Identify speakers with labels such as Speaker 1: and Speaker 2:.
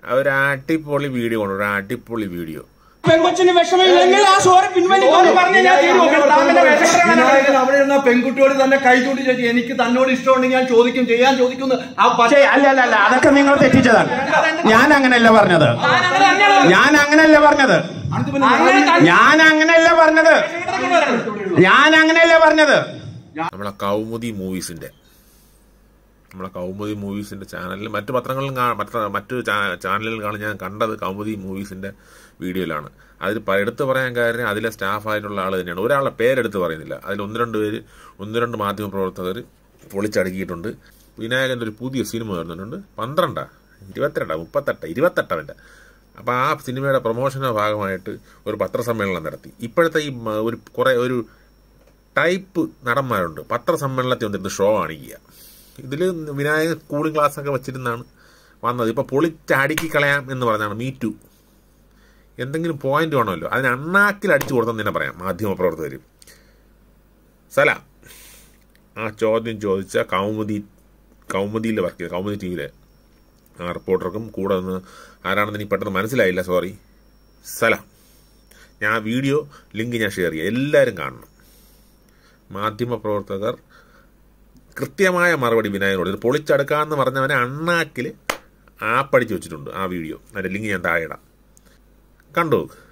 Speaker 1: ഒരു അടിപൊളി വീഡിയോ കൊണ്ട് ഒരു അടിപൊളി വീഡിയോ
Speaker 2: പെൺകൊച്ചിന് വിഷമമില്ലെങ്കിൽ ആ സോറി പിൻവലിക്കുന്നു പറഞ്ഞു ഞാൻ തീരുമാനം താങ്കളുടെ വേഷക്കാരനാണ്
Speaker 3: വിനായകൻ അവിടെ ഇരുന്ന പെൺകുട്ടിയോട് തന്നെ കൈ ചൂണ്ടി ചോദിച്ചു എനിക്ക് തന്നോട് ഇഷ്ടമുണ്ടെങ്കിൽ ഞാൻ ചോദിക്കും ചെയ്യാൻ ചോദിക്കുന്നു ആ പച്ച
Speaker 4: പക്ഷേ അല്ല അല്ല അല്ല അതൊക്കെ നിങ്ങൾ തെറ്റിച്ചതാണ് ഞാൻ അങ്ങനെയല്ല പറഞ്ഞത് ഞാൻ അങ്ങനെയല്ല പറഞ്ഞത് ഞാൻ അങ്ങനെയല്ല പറഞ്ഞത് ഞാൻ അങ്ങനെയല്ല പറഞ്ഞത്
Speaker 1: നമ്മളെ കൗമുദി മൂവീസിന്റെ നമ്മളെ കൗമുദി മൂവീസിന്റെ ചാനലിൽ മറ്റു പത്രങ്ങളിലും കാ- മറ്റ് മറ്റു ചാ- ചാനലുകളിലാണ് ഞാൻ കണ്ടത് കൗമുദി മൂവീസിന്റെ വീഡിയോയിലാണ് അതിൽ പ- എടുത്തു പറയാൻ കാര്യം അതിലെ സ്റ്റാഫായിട്ടുള്ള ആൾ തന്നെയാണ് ഒരാളുടെ പേരെടുത്ത് പറയുന്നില്ല അതിൽ ഒന്ന് രണ്ട് പേര് ഒന്ന് രണ്ട് മാധ്യമ പ്രവർത്തകർ പൊളിച്ചടുക്കിയിട്ടുണ്ട് വിനായകന്റെ ഒരു പുതിയ സിനിമ വരുന്നുണ്ട് പന്ത്രണ്ടാ ഇരുപത്തിരണ്ടാ മുപ്പത്തെട്ട് ഇരുപത്തെട്ടവൻ്റെ അപ്പോൾ ആ സിനിമയുടെ പ്രൊമോഷൻ്റെ ഭാഗമായിട്ട് ഒരു പത്രസമ്മേളനം നടത്തി ഇപ്പോഴത്തെ ഈ മ- ഒരു കുറേ ഒരു ടൈപ്പ് നടന്മാരുണ്ട് പത്രസമ്മേളനത്തിൽ വന്നിട്ട് ഷോ കാണിക്കുക ഇതിൽ വിനായക കൂളിംഗ് ക്ലാസ് ഒക്കെ വെച്ചിരുന്നാണ് വന്നത് ഇപ്പോൾ പൊളിച്ചടുക്കി കളയാം എന്ന് പറഞ്ഞാണ് മീ ടു എന്തെങ്കിലും പോയിന്റ് വേണമല്ലോ അതിന് അണ്ണാക്കിൽ അടിച്ചു കൊടുത്തെന്ന് തന്നെ പറയാം മാധ്യമപ്രവർത്തകർ സലാം ആ ചോദ്യം ചോദിച്ച കൗമുദി കൗമുദിയിൽ വർക്ക് ചെയ്ത കൗമുദി ടിവിയിലെ ആ റിപ്പോർട്ടർക്കും കൂടെ നിന്ന് ആരാണെന്ന് എനിക്ക് പെട്ടെന്ന് മനസ്സിലായില്ല സോറി സലാം ഞാൻ ആ വീഡിയോ ലിങ്ക് ഞാൻ ഷെയർ ചെയ്യാം എല്ലാവരും കാണണം മാധ്യമപ്രവർത്തകർ കൃത്യമായ മറുപടി വിനായകനോട് ഇത് പൊളിച്ചടുക്കാന്ന് പറഞ്ഞവനെ അണ്ണാക്കിൽ ആപ്പടിച്ച് വെച്ചിട്ടുണ്ട് ആ വീഡിയോ അതിൻ്റെ ലിങ്ക് ഞാൻ താഴെ ഇടാം കണ്ടു നോക്ക്